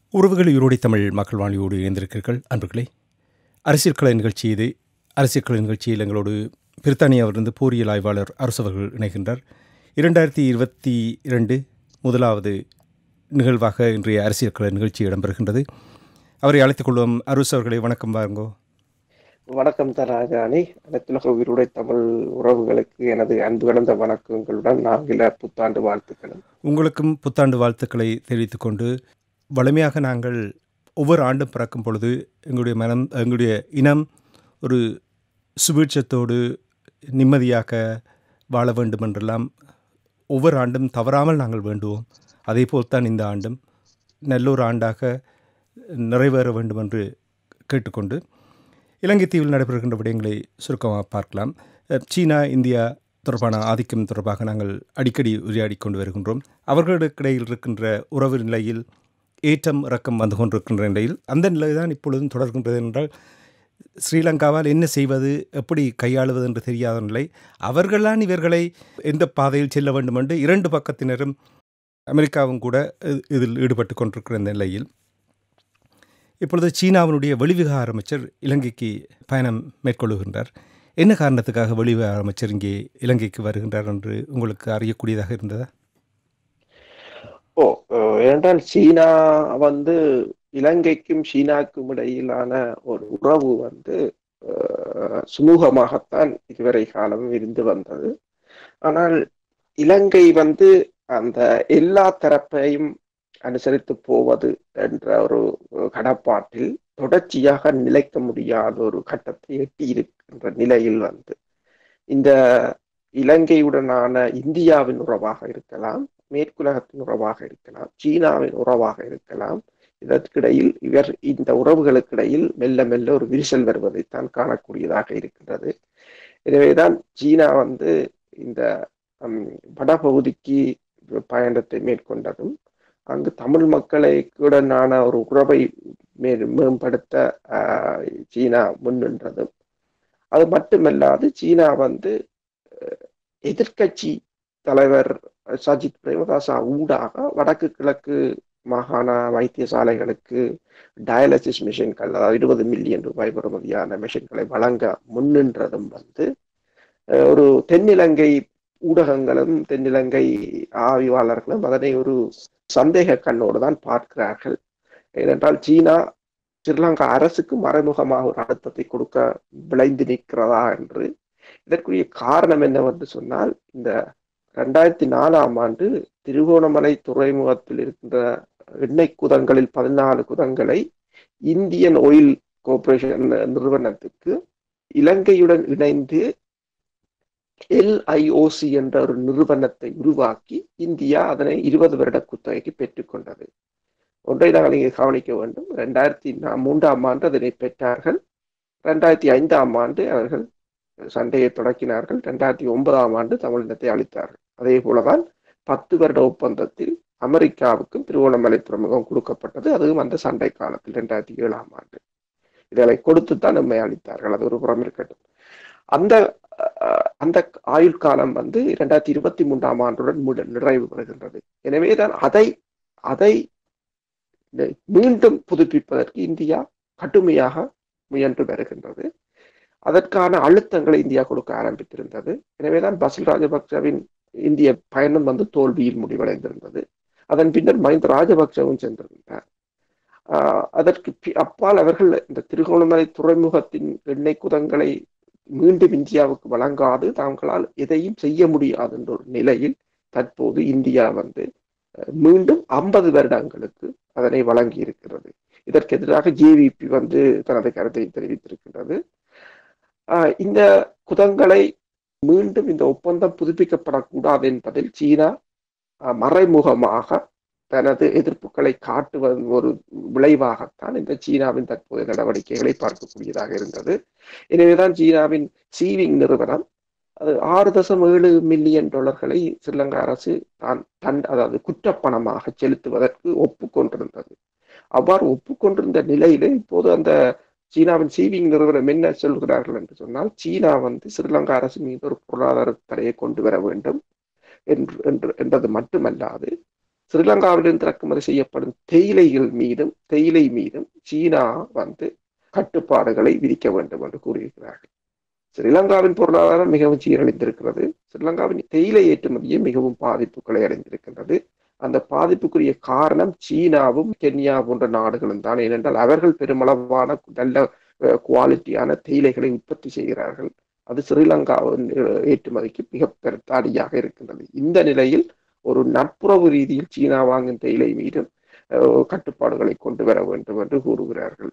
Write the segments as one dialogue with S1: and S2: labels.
S1: உறவுகள் ஈரோடி தமிழ் மக்கள் வாணியோடு இணைந்திருக்கிறீர்கள் அன்பர்களே அரசியல் கலை நிகழ்ச்சி இது அரசியல் கலை நிகழ்ச்சியில் எங்களோடு பிரித்தானியாவிலிருந்து போரியல் ஆய்வாளர் அரசு அவர்கள் இணைகின்றார் இரண்டாயிரத்தி இருபத்தி இரண்டு முதலாவது நிகழ்வாக இன்றைய அரசியல் கலை நிகழ்ச்சி இடம்பெறுகின்றது அவரை அழைத்துக் கொள்வோம் அரசு அவர்களை வணக்கம் வாருங்கோ
S2: வணக்கம் தராஜானி அனைத்துலக உயிருடைய தமிழ் உறவுகளுக்கு எனது அன்பு கலந்த வணக்கங்களுடன் ஆங்கில புத்தாண்டு வாழ்த்துக்களும்
S1: உங்களுக்கும் புத்தாண்டு வாழ்த்துக்களை தெரிவித்துக் கொண்டு வலிமையாக நாங்கள் ஒவ்வொரு ஆண்டும் பிறக்கும் பொழுது எங்களுடைய மனம் எங்களுடைய இனம் ஒரு சுபீட்சத்தோடு நிம்மதியாக வாழ வேண்டும் என்றெல்லாம் ஒவ்வொரு ஆண்டும் தவறாமல் நாங்கள் வேண்டுவோம் அதே போல்தான் இந்த ஆண்டும் நல்லொரு ஆண்டாக நிறைவேற வேண்டும் என்று கேட்டுக்கொண்டு இலங்கை தீவில் நடைபெறுகின்ற விடயங்களை சுருக்கமாக பார்க்கலாம் அஹ், சீனா இந்தியா தொடர்பான ஆதிக்கம் தொடர்பாக நாங்கள் அடிக்கடி உரையாடி கொண்டு வருகின்றோம் அவர்களுக்கிடையில் இருக்கின்ற உறவு நிலையில் ஏற்றம் இறக்கம் வந்து கொண்டிருக்கின்ற நிலையில் அந்த நிலை தான் இப்பொழுதும் தொடர்கின்றது என்றால் ஸ்ரீலங்காவால் என்ன செய்வது எப்படி கையாளுவது என்று தெரியாத நிலை அவர்களான் இவர்களை எந்த பாதையில் செல்ல வேண்டும் என்று இரண்டு பக்கத்தினரும் அமெரிக்காவும் கூட இ- இதில் ஈடுபட்டு கொண்டிருக்கிற இந்த நிலையில் இப்பொழுது சீனாவினுடைய வெளிவிவகார அமைச்சர் இலங்கைக்கு பயணம் மேற்கொள்ளுகின்றார் என்ன காரணத்துக்காக வெளிவிவகார அமைச்சர் இங்கே இலங்கைக்கு வருகின்றார் என்று உங்களுக்கு அறியக்கூடியதாக இருந்ததா
S2: ஓ அஹ், ஏனென்றால் சீனா வந்து இலங்கைக்கும் சீனாக்கும் இடையிலான ஒரு உறவு வந்து அஹ், சுமூகமாகத்தான் இதுவரை காலமும் இருந்து வந்தது ஆனால் இலங்கை வந்து அந்த எல்லா தரப்பையும் அனுசரித்து போவது என்ற ஒரு கடப்பாட்டில் தொடர்ச்சியாக நிலைக்க முடியாத ஒரு கட்டத்தை எட்டி இருக்கின்ற நிலையில் வந்து இந்த இலங்கையுடனான இந்தியாவின் உறவாக இருக்கலாம் மேற்குலகத்தின் உறவாக இருக்கலாம் சீனாவின் உறவாக இருக்கலாம் இதற்கிடையில் இவர் இந்த உறவுகளுக்கிடையில் மெல்ல மெல்ல ஒரு விரிசல் வருவதைத்தான் காணக்கூடியதாக இருக்கின்றது எனவேதான் சீனா வந்து இந்த ஹம், வடபகுதிக்கு பயணத்தை மேற்கொண்டதும் அங்கு தமிழ் மக்களுடனான ஒரு உறவை மே மேம்படுத்த ஆஹ், சீனா முன்னின்றதும் அது மட்டுமல்லாது சீனா வந்து அஹ், எதிர்க்கட்சி தலைவர் சஜித் பிரேமதாசா ஊடாக வடக்கு கிழக்கு மாகாண வைத்தியசாலைகளுக்கு டயாலிசிஸ் மிஷின்கள் அதாவது இருபது மில்லியன் ரூபாய் பெறுமதியான மிஷின்களை வழங்க முன்னின்றதும் வந்து அஹ், ஒரு தென்னிலங்கை ஊடகங்களும் தென்னிலங்கை ஆய்வாளர்களும் அதனை ஒரு சந்தேக கண்ணோடு தான் பார்க்கிறார்கள் ஏனென்றால் சீனா ஸ்ரீலங்கா அரசுக்கு மறைமுகமாக ஒரு அழுத்தத்தை கொடுக்க விளைந்து நிற்கிறதா என்று இதற்குரிய காரணம் என்னவென்று சொன்னால் இந்த ரெண்டாயிரத்தி நாலாம் ஆண்டு திருகோணமலை துறைமுகத்தில் இருக்கின்ற எண்ணெய் குதங்களில் பதினாலு குதங்களை இந்தியன் ஆயில் கோர்ப்பரேஷன் நிறுவனத்துக்கு இலங்கையுடன் இணைந்து எல்ஐஓசி என்ற ஒரு நிறுவனத்தை உருவாக்கி இந்தியா அதனை இருபது வருட குத்தகைக்கு பெற்றுக்கொண்டது ஒன்றை நாங்கள் இங்கே கவனிக்க வேண்டும் ரெண்டாயிரத்தி மூன்றாம் ஆண்டு அதனை பெற்றார்கள் ரெண்டாயிரத்தி ஐந்தாம் ஆண்டு அவர்கள் சண்டையை தொடக்கினார்கள் ரெண்டாயிரத்தி ஒன்பதாம் ஆண்டு தமிழினத்தை அளித்தார்கள் அதே போலதான் பத்து வருட ஒப்பந்தத்தில் அமெரிக்காவுக்கும் திருவோணமலை துறைமுகம் கொடுக்கப்பட்டது அதுவும் அந்த சண்டை காலத்தில் ரெண்டாயிரத்தி ஏழாம் ஆண்டு இதனை கொடுத்துத்தான் நம்மை அளித்தார்கள் அது ஒரு புறம் இருக்கட்டும் அந்த அஹ், அந்த ஆயுள் காலம் வந்து இரண்டாயிரத்தி இருபத்தி மூன்றாம் ஆண்டுடன் முடி- நிறைவு பெறுகின்றது எனவேதான் அதை அதை மீண்டும் புதுப்பிப்பதற்கு இந்தியா கடுமையாக முயன்று வருகின்றது அதற்கான அழுத்தங்களை இந்தியா கொடுக்க ஆரம்பித்திருந்தது எனவேதான் பசில் ராஜபக்சவின் இந்திய பயணம் வந்து தோல்வியில் முடிவடைந்திருந்தது அதன் பின்னர் மஹிந்த ராஜபக்சவும் சென்றிருந்தார் ஆஹ் அதற்கு பி- அப்பால் அவர்கள் இந்த திருகோணமலை துறைமுகத்தின் எண்ணெய் குதங்களை மீண்டும் இந்தியாவுக்கு வழங்காது தாங்களால் எதையும் செய்ய முடியாது என்ற ஒரு நிலையில் தற்போது இந்தியா வந்து அஹ், மீண்டும் ஐம்பது வருடங்களுக்கு அதனை வழங்கி இருக்கிறது இதற்கு எதிராக ஜேவிபி வந்து தனது கருத்தை தெரிவித்திருக்கின்றது ஆஹ் இந்த குதங்களை மீண்டும் இந்த ஒப்பந்தம் புதுப்பிக்கப்படக்கூடாது என்பதில் சீனா ஆஹ் மறைமுகமாக தனது எதிர்ப்புகளை காட்டுவதன் ஒரு விளைவாகத்தான் இந்த சீனாவின் தற்போதைய நடவடிக்கைகளை பார்க்கக்கூடியதாக இருந்தது எனவேதான் சீனாவின் சீவிங் நிறுவனம் அது ஆறு தசம் ஏழு மில்லியன் டாலர்களை ஸ்ரீலங்கா அரசு தான் தன் அதாவது குற்றப்பணமாக செலுத்துவதற்கு ஒப்புக்கொண்டிருந்தது அவ்வாறு ஒப்புக்கொண்டிருந்த நிலையிலே இப்போது அந்த சீனாவின் சீவிங் நிறுவனம் என்ன சொல்கிறார்கள் என்று சொன்னால் சீனா வந்து ஸ்ரீலங்கா அரசு மீது ஒரு பொருளாதார தடையை கொண்டு வர வேண்டும் என்று என்று- என்றது மட்டுமல்லாது ஸ்ரீலங்காவிலிருந்து இறக்குமதி செய்யப்படும் தேயிலைகள் மீதும் தேயிலை மீதும் சீனா வந்து கட்டுப்பாடுகளை விதிக்க வேண்டும் என்று கூறியிருக்கிறார்கள் ஸ்ரீலங்காவின் பொருளாதாரம் மிகவும் சீரழிந்திருக்கிறது ஸ்ரீலங்காவின் தேயிலை ஏற்றுமதியே மிகவும் பாதிப்புகளை அடைந்திருக்கின்றது அந்த பாதிப்புக்குரிய காரணம் சீனாவும் கென்யா போன்ற நாடுகளும் தான் ஏனென்றால் அவர்கள் பெருமளவான நல்ல குவாலிட்டியான தேயிலைகளை உற்பத்தி செய்கிறார்கள் அது ஸ்ரீலங்காவின் ஏற்றுமதிக்கு மிக பெருத்த அடியாக இருக்கின்றது இந்த நிலையில் ஒரு நட்புறவு ரீதியில் சீனா வாங்கும் தேயிலை மீதும் கட்டுப்பாடுகளை கொண்டு வர வேண்டும் என்று கூறுகிறார்கள்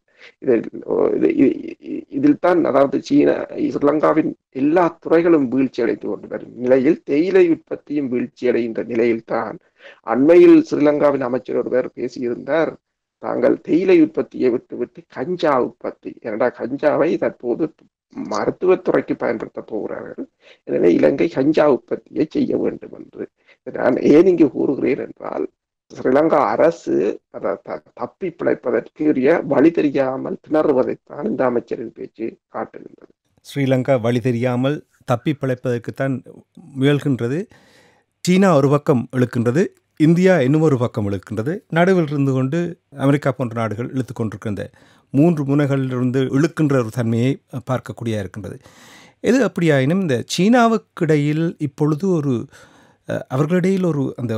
S2: இதில் இதில் தான் அதாவது சீனா ஸ்ரீலங்காவின் எல்லா துறைகளும் வீழ்ச்சி அடைந்து கொண்டு வரும் நிலையில் தேயிலை உற்பத்தியும் வீழ்ச்சி அடைகின்ற நிலையில் தான் அண்மையில் ஸ்ரீலங்காவின் அமைச்சர் ஒருவர் பேசியிருந்தார் தாங்கள் தேயிலை உற்பத்தியை விட்டுவிட்டு கஞ்சா உற்பத்தி ஏனடா கஞ்சாவை தற்போது மருத்துவத்துறைக்கு பயன்படுத்த போகிறார்கள் எனவே இலங்கை கஞ்சா உற்பத்தியை செய்ய வேண்டும் என்று நான் ஏன் இங்கு கூறுகிறேன் என்றால் ஸ்ரீலங்கா அரசு தப்பி பிழைப்பதற்குரிய வழி தெரியாமல் திணறுவதைத்தான் இந்த அமைச்சரின் பேச்சு காட்டுகின்றது
S1: ஸ்ரீலங்கா வழி தெரியாமல் தப்பி பிழைப்பதற்குத்தான் முயல்கின்றது சீனா ஒரு பக்கம் இழுக்கின்றது இந்தியா இன்னும் ஒரு பக்கம் இழுக்கின்றது நடுவில் இருந்து கொண்டு அமெரிக்கா போன்ற நாடுகள் இழுத்து கொண்டிருக்கின்ற மூன்று முனைகளிலிருந்து இழுக்கின்ற ஒரு தன்மையை பார்க்கக்கூடிய இருக்கின்றது எது அப்படியாயினும் இந்த சீனாவுக்கிடையில் இப்பொழுது ஒரு அவர்களிடையில் ஒரு அந்த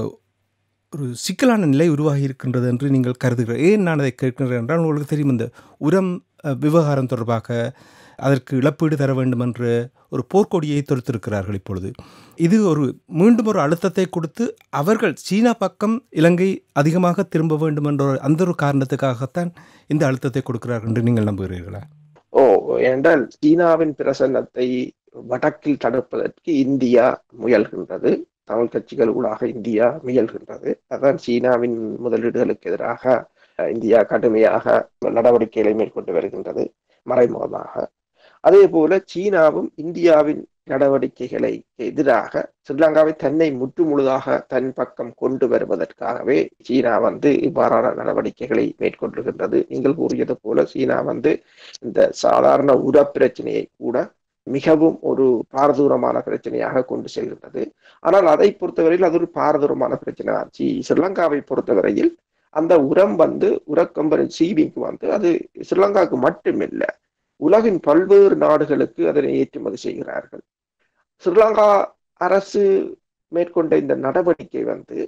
S1: ஒரு சிக்கலான நிலை உருவாகி இருக்கின்றது என்று நீங்கள் கருதுகிறேன் ஏன் நான் அதை கேட்கின்றேன் என்றால் உங்களுக்கு தெரியும் இந்த உரம் விவகாரம் தொடர்பாக அதற்கு இழப்பீடு தர வேண்டும் என்று ஒரு போர்க்கொடியை தொடுத்திருக்கிறார்கள் இப்பொழுது இது ஒரு மீண்டும் ஒரு அழுத்தத்தை கொடுத்து அவர்கள் சீனா பக்கம் இலங்கை அதிகமாக திரும்ப வேண்டும் என்ற அந்த ஒரு காரணத்துக்காகத்தான் இந்த அழுத்தத்தை கொடுக்கிறார்கள் என்று நீங்கள் நம்புகிறீர்களா
S2: ஓ என்றால் சீனாவின் பிரசன்னத்தை வடக்கில் தடுப்பதற்கு இந்தியா முயல்கின்றது தமிழ் கட்சிகள் ஊடாக இந்தியா முயல்கின்றது அதான் சீனாவின் முதலீடுகளுக்கு எதிராக இந்தியா கடுமையாக நடவடிக்கைகளை மேற்கொண்டு வருகின்றது மறைமுகமாக அதே போல சீனாவும் இந்தியாவின் நடவடிக்கைகளை எதிராக ஸ்ரீலங்காவை தன்னை முற்று முழுதாக தன் பக்கம் கொண்டு வருவதற்காகவே சீனா வந்து இவ்வாறான நடவடிக்கைகளை மேற்கொண்டிருக்கின்றது நீங்கள் கூறியது போல சீனா வந்து இந்த சாதாரண உர பிரச்சனையை கூட மிகவும் ஒரு பாரதூரமான பிரச்சனையாக கொண்டு செல்கின்றது ஆனால் அதை பொறுத்தவரையில் அது ஒரு பாரதூரமான பிரச்சனை தான் ஸ்ரீலங்காவை பொறுத்தவரையில் அந்த உரம் வந்து உரக்கம்பரி சீவிங்க்கு வந்து அது ஸ்ரீலங்காவுக்கு மட்டுமில்லை உலகின் பல்வேறு நாடுகளுக்கு அதனை ஏற்றுமதி செய்கிறார்கள் ஸ்ரீலங்கா அரசு மேற்கொண்ட இந்த நடவடிக்கை வந்து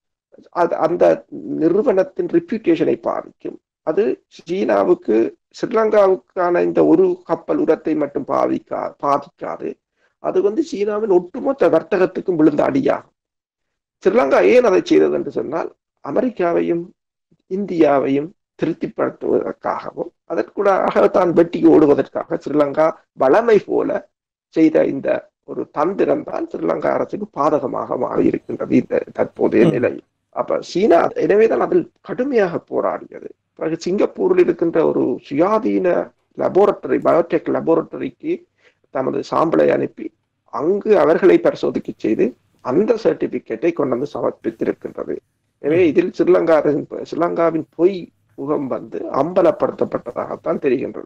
S2: அது அந்த நிறுவனத்தின் ரிப்யூட்டேஷனை பாதிக்கும் அது சீனாவுக்கு ஸ்ரீலங்காவுக்கான இந்த ஒரு கப்பல் உரத்தை மட்டும் பாதிக்கா பாதிக்காது அது வந்து சீனாவின் ஒட்டுமொத்த வர்த்தகத்துக்கும் விழுந்த அடியாகும் ஸ்ரீலங்கா ஏன் அதை செய்தது என்று சொன்னால் அமெரிக்காவையும் இந்தியாவையும் திருப்திப்படுத்துவதற்காகவும் அதற்குடாக தான் வெட்டி ஓடுவதற்காக ஸ்ரீலங்கா வளமை போல செய்த இந்த ஒரு தந்திரம் தான் ஸ்ரீலங்கா அரசுக்கு பாதகமாக மாறி இருக்கின்றது இந்த தற்போதைய நிலையில் அப்ப சீனா எனவேதான் அதில் கடுமையாக போராடியது பிறகு சிங்கப்பூரில் இருக்கின்ற ஒரு சுயாதீன லெபோரட்டரி பயோடெக் லெபோரட்டரிக்கு தமது சாம்பலை அனுப்பி அங்கு அவர்களை பரிசோதிக்க செய்து அந்த சர்டிபிகேட்டை கொண்டு வந்து சமர்ப்பித்திருக்கின்றது எனவே இதில் ஸ்ரீலங்கா ஸ்ரீலங்காவின் பொய் முகம் வந்து அம்பலப்படுத்தப்பட்டதாகத்தான் தெரிகின்றது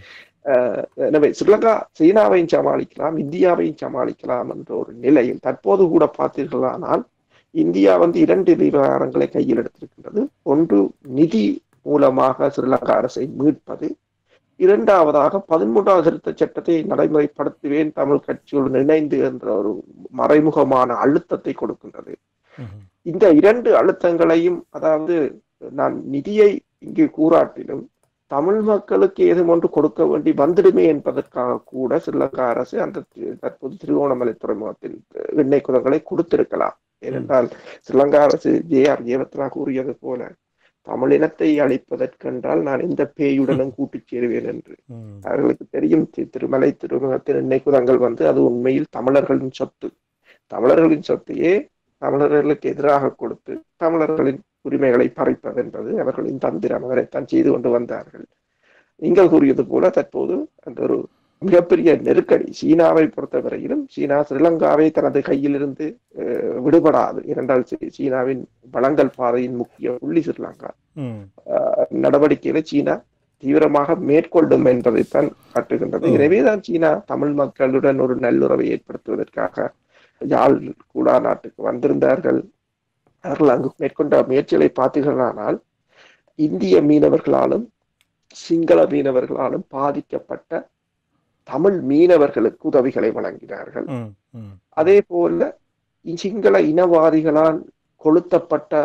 S2: எனவே ஸ்ரீலங்கா சீனாவையும் சமாளிக்கலாம் இந்தியாவையும் சமாளிக்கலாம் என்ற ஒரு நிலையில் தற்போது கூட பார்த்தீர்களானால் இந்தியா வந்து இரண்டு விவகாரங்களை கையில் எடுத்திருக்கின்றது ஒன்று நிதி மூலமாக ஸ்ரீலங்கா அரசை மீட்பது இரண்டாவதாக பதிமூன்றாவது திருத்த சட்டத்தை நடைமுறைப்படுத்துவேன் தமிழ் கட்சியுடன் இணைந்து என்ற ஒரு மறைமுகமான அழுத்தத்தை கொடுக்கின்றது இந்த இரண்டு அழுத்தங்களையும் அதாவது நான் நிதியை இங்கு கூறாட்டிலும் தமிழ் மக்களுக்கு ஏதும் ஒன்று கொடுக்க வேண்டி வந்துடுமே என்பதற்காக கூட ஸ்ரீலங்கா அரசு அந்த தற்போது திருவோணமலை துறைமுகத்தில் எண்ணெய் குதங்களை கொடுத்திருக்கலாம் ஏனென்றால் ஸ்ரீலங்கா அரசு ஜே ஆர் ஜேவத்ரா கூறியது போல தமிழினத்தை அழிப்பதற்கென்றால் நான் எந்த பேயுடனும் கூட்டிச் சேருவேன் என்று அவர்களுக்கு தெரியும் திருமலை திருமுகத்தின் எண்ணெய் குதங்கள் வந்து அது உண்மையில் தமிழர்களின் சொத்து தமிழர்களின் சொத்தையே தமிழர்களுக்கு எதிராக கொடுத்து தமிழர்களின் உரிமைகளை பறிப்பது என்பது அவர்களின் தந்திரம் அதனைத்தான் செய்து கொண்டு வந்தார்கள் நீங்கள் கூறியது போல தற்போது அந்த ஒரு மிகப்பெரிய நெருக்கடி சீனாவை பொறுத்தவரையிலும் சீனா ஸ்ரீலங்காவை தனது கையிலிருந்து விடுபடாது இரண்டால் சீனாவின் வளங்கள் பாதையின் முக்கிய புள்ளி ஸ்ரீலங்கா நடவடிக்கையில சீனா தீவிரமாக மேற்கொள்ளும் என்பதைத்தான் காட்டுகின்றது எனவேதான் சீனா தமிழ் மக்களுடன் ஒரு நல்லுறவை ஏற்படுத்துவதற்காக யாழ் கூடா நாட்டுக்கு வந்திருந்தார்கள் அவர்கள் அங்கு மேற்கொண்ட முயற்சிகளை பார்த்தீர்களானால் இந்திய மீனவர்களாலும் சிங்கள மீனவர்களாலும் பாதிக்கப்பட்ட தமிழ் மீனவர்களுக்கு உதவிகளை வழங்கினார்கள்
S1: ம், ம்.
S2: அதே போல சிங்கள இனவாதிகளால் கொளுத்தப்பட்ட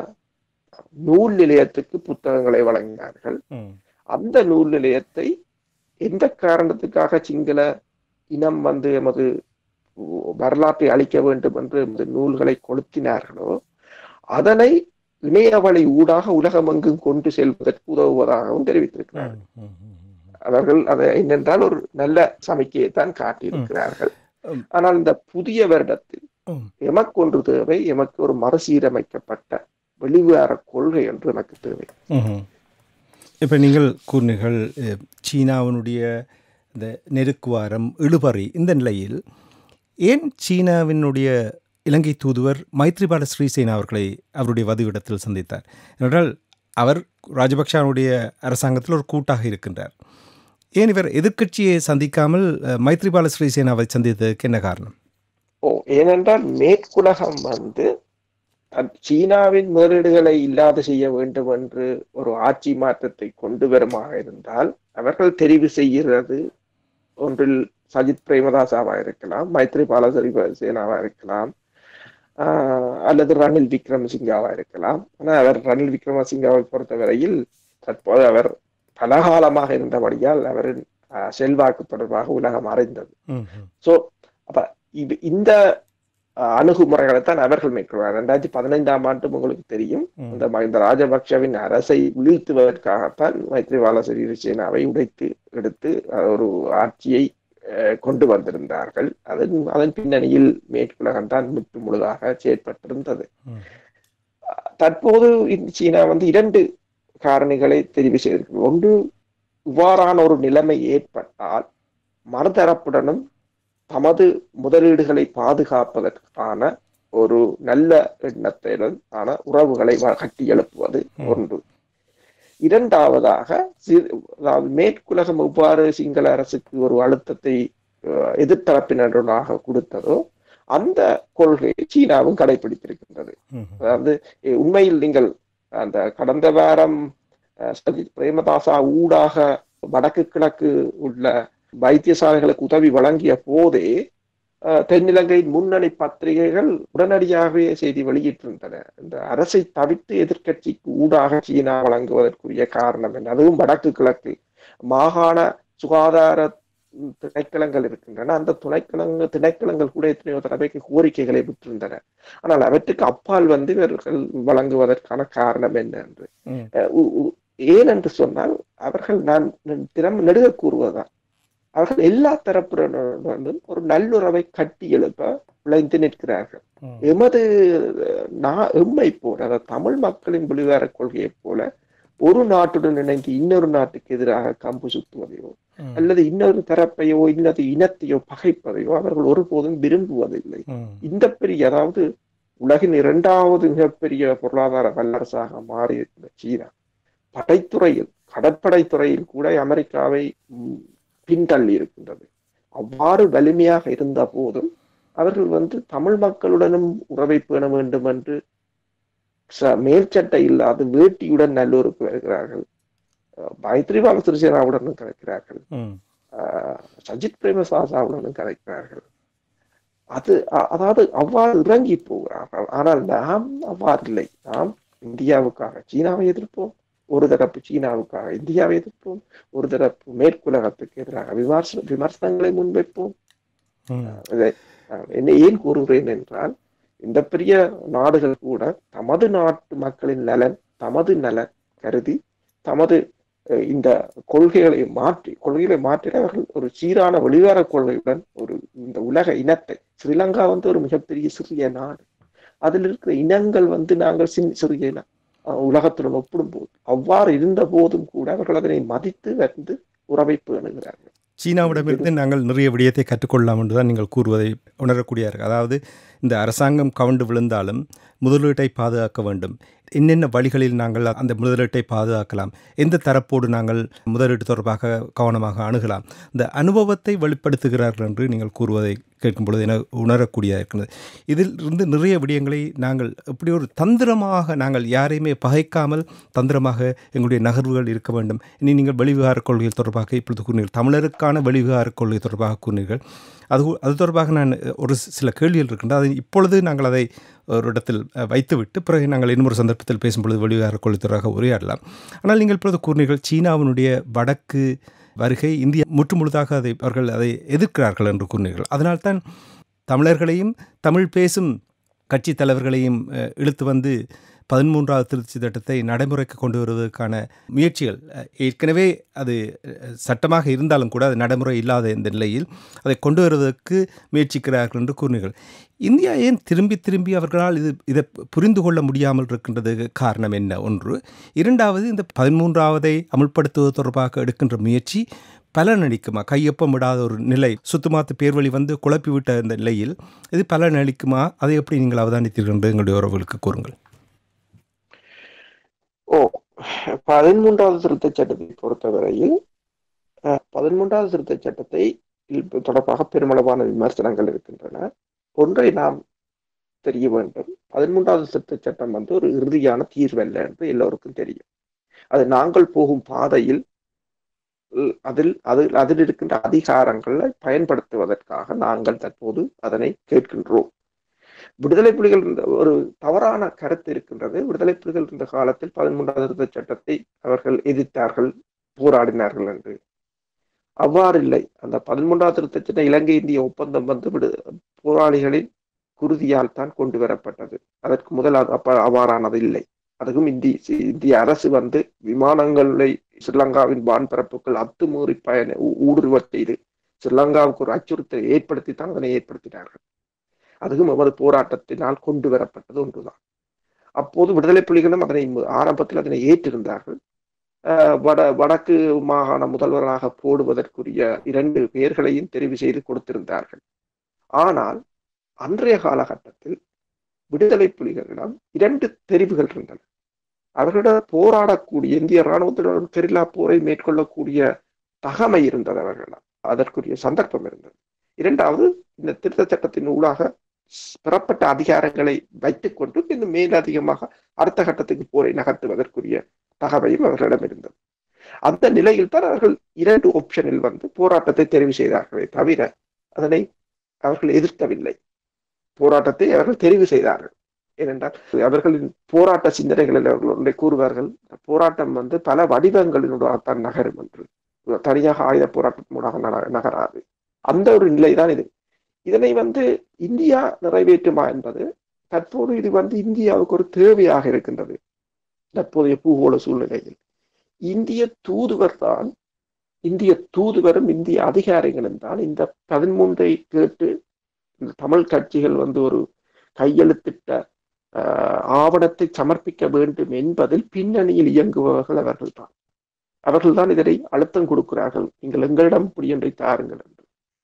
S2: நூல் நிலையத்துக்கு புத்தகங்களை வழங்கினார்கள்
S1: ம்,
S2: அந்த நூல் நிலையத்தை எந்த காரணத்துக்காக சிங்கள இனம் வந்து எமது வரலாற்றை அழிக்க வேண்டும் என்று எமது நூல்களை கொளுத்தினார்களோ அதனை இணையவழி ஊடாக உலகமெங்கும் கொண்டு செல்வதற்கு உதவுவதாகவும் தெரிவித்திருக்கிறார்கள்
S1: ம், ம், ம், ம்.
S2: அவர்கள் அதை என்னென்றால் ஒரு நல்ல சமிக்கையை தான் காட்டியிருக்கிறார்கள்
S1: ம்.
S2: ஆனால் இந்த புதிய வருடத்தில்
S1: ம்.
S2: எமக்கு ஒன்று தேவை எமக்கு ஒரு மறுசீரமைக்கப்பட்ட வெளிவார கொள்கை என்று எனக்கு தேவை
S1: ம்ஹும். இப்போ நீங்கள் கூறினீர்கள் அஹ், சீனாவினுடைய இந்த நெருக்குவாரம் இழுபறி இந்த நிலையில் ஏன் சீனாவினுடைய இலங்கை தூதுவர் மைத்ரிபால ஸ்ரீசேனா அவர்களை அவருடைய வதிவிடத்தில் சந்தித்தார் என்றால் அவர் ராஜபக்ஷாவுடைய அரசாங்கத்தில் ஒரு கூட்டாக இருக்கின்றார் ஏன் இவர் எதிர்க்கட்சியை சந்திக்காமல் அஹ், மைத்ரிபால ஸ்ரீசேனாவை சந்தித்ததுக்கு என்ன காரணம்
S2: ஓ ஏனென்றால் மேற்குலகம் வந்து தன் சீனாவின் முதலீடுகளை இல்லாது செய்ய வேண்டும் என்று ஒரு ஆட்சி மாற்றத்தை கொண்டு வருமாக இருந்தால் அவர்கள் தெரிவு செய்கிறது ஒன்றில் சஜித் பிரேமதாசாவா இருக்கலாம் மைத்ரிபால சிறிசேனாவா இருக்கலாம் ஆஹ் அல்லது ரணில் விக்ரமசிங்காவா இருக்கலாம் ஆனால் அவர் ரணில் விக்ரமசிங்காவை பொறுத்தவரையில் தற்போது அவர் பலகாலமாக இருந்தபடியால் அவரின் ஆஹ், செல்வாக்கு தொடர்பாக உலகம் அறிந்தது
S1: ம்ஹும்.
S2: சோ அப்ப இது இந்த அஹ், அணுகுமுறைகளை தான் அவர்கள் மேற்கொள்வார் ரெண்டாயிரத்தி பதினைந்தாம் ஆண்டு உங்களுக்கு தெரியும்
S1: ம்.
S2: இந்த மஹிந்த ராஜபக்ஷவின் அரசை வீழ்த்துவதற்காகத்தான் மைத்ரிபால சிறிசேனாவை உடைத்து எடுத்து அஹ், ஒரு ஆட்சியை அஹ், கொண்டு வந்திருந்தார்கள் அதன் அதன் பின்னணியில் மேற்குலகம் தான் முற்று முழுதாக செயற்பட்டிருந்தது
S1: ம்.
S2: தற்போது இந்த சீனா வந்து இரண்டு காரணிகளை தெரிவு செய்திருக்கு ஒன்று இவ்வாறான ஒரு நிலைமை ஏற்பட்டால் மறுதரப்புடனும் தமது முதலீடுகளை பாதுகாப்பதற்கான ஒரு நல்ல எண்ணத்துடன் ஆன உறவுகளை வ- கட்டி எழுப்புவது
S1: ம்.
S2: ஒன்று இரண்டாவதாக சி- அதாவது மேற்குலகம் எவ்வாறு சிங்கள அரசுக்கு ஒரு அழுத்தத்தை அஹ், எதிர்த்தரப்பினராக கொடுத்ததோ அந்த கொள்கையை சீனாவும் கடைபிடித்திருக்கின்றது
S1: ம்ஹும்.
S2: அதாவது எ, உண்மையில் நீங்கள் அந்த கடந்த வாரம் அஹ், சஜித் பிரேமதாசா ஊடாக வடக்கு கிழக்கு உள்ள வைத்தியசாலைகளுக்கு உதவி வழங்கிய போதே அஹ், தென்னிலங்கையின் முன்னணி பத்திரிகைகள் உடனடியாகவே செய்தி வெளியிட்டிருந்தன இந்த அரசை தவிர்த்து எதிர்க்கட்சிக்கு ஊடாக சீனா வழங்குவதற்குரிய காரணம் என்ன அதுவும் வடக்கு கிழக்கு மாகாண சுகாதார திணைக்களங்கள் இருக்கின்றன அந்த துணைக்களங்க திணைக்களங்கள் கூட எத்தனையோ தடவைக்கு கோரிக்கைகளை விட்டிருந்தன ஆனால் அவற்றுக்கு அப்பால் வந்து இவர்கள் வழங்குவதற்கான காரணம் என்ன என்று
S1: ம்.
S2: அஹ் உ- உ- ஏன் என்று சொன்னால் அவர்கள் நான் திறம் நெடுக கூறுவதுதான் அவர்கள் எல்லா தரப்புடனும் ஒரு நல்லுறவை கட்டி எழுப்ப விளைந்து நிற்கிறார்கள்
S1: ம்.
S2: எமது அஹ், நா- எம்மை போல அதாவது தமிழ் மக்களின் வெளிவார கொள்கையைப் போல ஒரு நாட்டுடன் இணைந்து இன்னொரு நாட்டுக்கு எதிராக கம்பு சுத்துவதையோ
S1: ம்.
S2: அல்லது இன்னொரு தரப்பையோ இன்னொரு இனத்தையோ பகைப்பதையோ அவர்கள் ஒருபோதும் விரும்புவதில்லை
S1: ம்.
S2: இந்த பெரிய அதாவது உலகின் இரண்டாவது மிகப்பெரிய பொருளாதார வல்லரசாக மாறி இருக்கிற சீனா படைத்துறையில் கடற்படைத்துறையில் கூட அமெரிக்காவை ம், பின்தள்ளி இருக்கின்றது அவ்வாறு வலிமையாக இருந்த போதும் அவர்கள் வந்து தமிழ் மக்களுடனும் உறவை பேண வேண்டும் என்று ச- மேல்சட்டை இல்லாத வேட்டியுடன் நல்லூருக்கு வருகிறார்கள் அஹ் மைத்ரிபால சிறிசேனாவுடனும் கலைக்கிறார்கள்
S1: ம்.
S2: ஆஹ் சஜித் பிரேமசாசாவுடனும் கலைக்கிறார்கள் அது அ- அதாவது அவ்வாறு இறங்கி போகிறார்கள் ஆனால் நாம் அவ்வாறு இல்லை நாம் இந்தியாவுக்காக சீனாவை எதிர்ப்போம் ஒரு தரப்பு சீனாவுக்காக இந்தியாவை எதிர்ப்போம் ஒரு தரப்பு மேற்குலகத்துக்கு எதிராக விமர்ச விமர்சனங்களை முன்வைப்போம்
S1: ம்.
S2: இதை நான் என்ன ஏன் கூறுகிறேன் என்றால் இந்த பெரிய நாடுகள் கூட தமது நாட்டு மக்களின் நலன் தமது நலன் கருதி தமது அஹ், இந்த கொள்கைகளை மாற்றி கொள்கைகளை மாற்றி அவர்கள் ஒரு சீரான வெளிவார கொள்கையுடன் ஒரு இந்த உலக இனத்தை ஸ்ரீலங்கா வந்து ஒரு மிகப்பெரிய சிறிய நாடு அதில் இருக்கிற இனங்கள் வந்து நாங்கள் சின் சிறிய இனம் அஹ், உலகத்துடன் ஒப்பிடும்போது அவ்வாறு இருந்த போதும் கூட அவர்கள் அதனை மதித்து வந்து உறவை பேணுகிறார்கள்
S1: சீனாவிடமிருந்து நாங்கள் நிறைய விடயத்தை கற்றுக்கொள்ளலாம் என்று தான் நீங்கள் கூறுவதை உணரக்கூடியார்கள் அதாவது இந்த அரசாங்கம் கவுண்டு விழுந்தாலும் முதலீட்டை பாதுகாக்க வேண்டும் என்னென்ன வழிகளில் நாங்கள் அந்த முதலீட்டை பாதுகாக்கலாம் எந்த தரப்போடு நாங்கள் முதலீட்டு தொடர்பாக கவனமாக அணுகலாம் இந்த அனுபவத்தை வெளிப்படுத்துகிறார்கள் என்று நீங்கள் கூறுவதை கேட்கும் பொழுது என உணரக்கூடியதாக இருக்கிறது இதில் இருந்து நிறைய விடயங்களை நாங்கள் இப்படி ஒரு தந்திரமாக நாங்கள் யாரையுமே பகைக்காமல் தந்திரமாக எங்களுடைய நகர்வுகள் இருக்க வேண்டும் இனி நீங்கள் வெளிவிகார கொள்கை தொடர்பாக இப்பொழுது கூறினீர்கள் தமிழருக்கான வெளிவிகார கொள்கை தொடர்பாக கூறினீர்கள் அது அது தொடர்பாக நான் ஒரு சில கேள்விகள் இருக்கின்றன அதை இப்பொழுது நாங்கள் அதை ஒரு இடத்தில் வைத்துவிட்டு பிறகு நாங்கள் இன்னொரு சந்தர்ப்பத்தில் பேசும்பொழுது வெளிவிகார கொள்கை தொடர்பாக உரையாடலாம் ஆனால் நீங்கள் இப்பொழுது கூறினீர்கள் சீனாவினுடைய வடக்கு வருகை இந்தியா முற்றுமுழுதாக அதை அவர்கள் அதை எதிர்க்கிறார்கள் என்று கூறினீர்கள் அதனால்தான் தமிழர்களையும் தமிழ் பேசும் கட்சி தலைவர்களையும் இழுத்து வந்து பதிமூன்றாவது திருச்சி திட்டத்தை நடைமுறைக்கு கொண்டு வருவதற்கான முயற்சிகள் ஏற்கனவே அது சட்டமாக இருந்தாலும் கூட அது நடைமுறை இல்லாத இந்த நிலையில் அதை கொண்டு வருவதற்கு முயற்சிக்கிறார்கள் என்று கூறினீர்கள் இந்தியா ஏன் திரும்பி திரும்பி அவர்களால் இது இதை புரிந்து கொள்ள முடியாமல் இருக்கின்றது காரணம் என்ன ஒன்று இரண்டாவது இந்த பதிமூன்றாவதை அமுல்படுத்துவது தொடர்பாக எடுக்கின்ற முயற்சி பலனளிக்குமா கையொப்பம் விடாத ஒரு நிலை சுத்துமாத்து பேர்வழி வந்து குழப்பி விட்ட இந்த நிலையில் இது பலனளிக்குமா அதை எப்படி நீங்கள் அவதானித்தீர்கள் என்று எங்களுடைய உறவுகளுக்கு கூறுங்கள்
S2: ஓ பதிமூன்றாவது திருத்தச் சட்டத்தை பொறுத்தவரையில் பதிமூன்றாவது திருத்தச் சட்டத்தை தொடர்பாக பெருமளவான விமர்சனங்கள் இருக்கின்றன ஒன்றை நாம் தெரிய வேண்டும் பதிமூன்றாவது திருத்தச் சட்டம் வந்து ஒரு இறுதியான தீர்வல்ல என்று எல்லோருக்கும் தெரியும் அது நாங்கள் போகும் பாதையில் அதில் அதில் அதில் இருக்கின்ற அதிகாரங்களை பயன்படுத்துவதற்காக நாங்கள் தற்போது அதனை கேட்கின்றோம் விடுதலை புலிகள் இருந்த ஒரு தவறான கருத்து இருக்கின்றது விடுதலை புலிகள் இருந்த காலத்தில் பதிமூன்றாவது திருத்த சட்டத்தை அவர்கள் எதிர்த்தார்கள் போராடினார்கள் என்று அவ்வாறு இல்லை அந்த பதிமூன்றாவது திருத்த சட்டம் இலங்கை இந்திய ஒப்பந்தம் வந்து விடு போராளிகளின் குருதியால் தான் கொண்டு வரப்பட்டது அதற்கு முதல் அப்ப அவ்வாறானது இல்லை அதுவும் இந்திய இந்திய அரசு வந்து விமானங்களை ஸ்ரீலங்காவின் வான்பரப்புகள் அத்துமீறி பயண ஊடுருவ செய்து ஸ்ரீலங்காவுக்கு ஒரு அச்சுறுத்தலை ஏற்படுத்தி தான் அதனை ஏற்படுத்தினார்கள் அதுவும் எமது போராட்டத்தினால் கொண்டு வரப்பட்டது ஒன்றுதான் அப்போது விடுதலை புலிகளும் அதனை ஆரம்பத்தில் அதனை ஏற்றிருந்தார்கள் வட வடக்கு மாகாண முதல்வராக போடுவதற்குரிய இரண்டு பெயர்களையும் தெரிவு செய்து கொடுத்திருந்தார்கள் ஆனால் அன்றைய காலகட்டத்தில் விடுதலை புலிகளிடம் இரண்டு தெரிவுகள் இருந்தன அவர்களிடம் போராடக்கூடிய இந்திய இராணுவத்துடன் கெரில்லா போரை மேற்கொள்ளக்கூடிய தகமை இருந்தது அவர்களிடம் அதற்குரிய சந்தர்ப்பம் இருந்தது இரண்டாவது இந்த திருத்த சட்டத்தின் ஊடாக பெறப்பட்ட அதிகாரங்களை வைத்துக் கொண்டு இன்னும் மேலதிகமாக அடுத்த கட்டத்துக்கு போரை நகர்த்துவதற்குரிய தகவையும் அவர்களிடம் இருந்தது அந்த நிலையில் தான் அவர்கள் இரண்டு ஆப்ஷனில் வந்து போராட்டத்தை தெரிவு செய்தார்களே தவிர அதனை அவர்கள் எதிர்க்கவில்லை போராட்டத்தை அவர்கள் தெரிவு செய்தார்கள் ஏனென்றால் அவர்களின் போராட்ட சிந்தனைகளில் அவர்கள் ஒன்றை கூறுவார்கள் போராட்டம் வந்து பல வடிவங்களினூடாகத்தான் நகரும் என்று தனியாக ஆயுத போராட்டத்தினூடாக நகராது அந்த ஒரு நிலைதான் இது இதனை வந்து இந்தியா நிறைவேற்றுமா என்பது தற்போது இது வந்து இந்தியாவுக்கு ஒரு தேவையாக இருக்கின்றது தற்போதைய பூகோள சூழ்நிலையில் இந்திய தூதுவர் தான் இந்திய தூதுவரும் இந்திய அதிகாரிகளும் தான் இந்த பதிமூன்றை கேட்டு இந்த தமிழ் கட்சிகள் வந்து ஒரு கையெழுத்திட்ட ஆவணத்தை சமர்ப்பிக்க வேண்டும் என்பதில் பின்னணியில் இயங்குபவர்கள் அவர்கள் தான் அவர்கள் தான் இதனை அழுத்தம் கொடுக்கிறார்கள் நீங்கள் எங்களிடம் புரியொன்றை தாருங்கள் என்று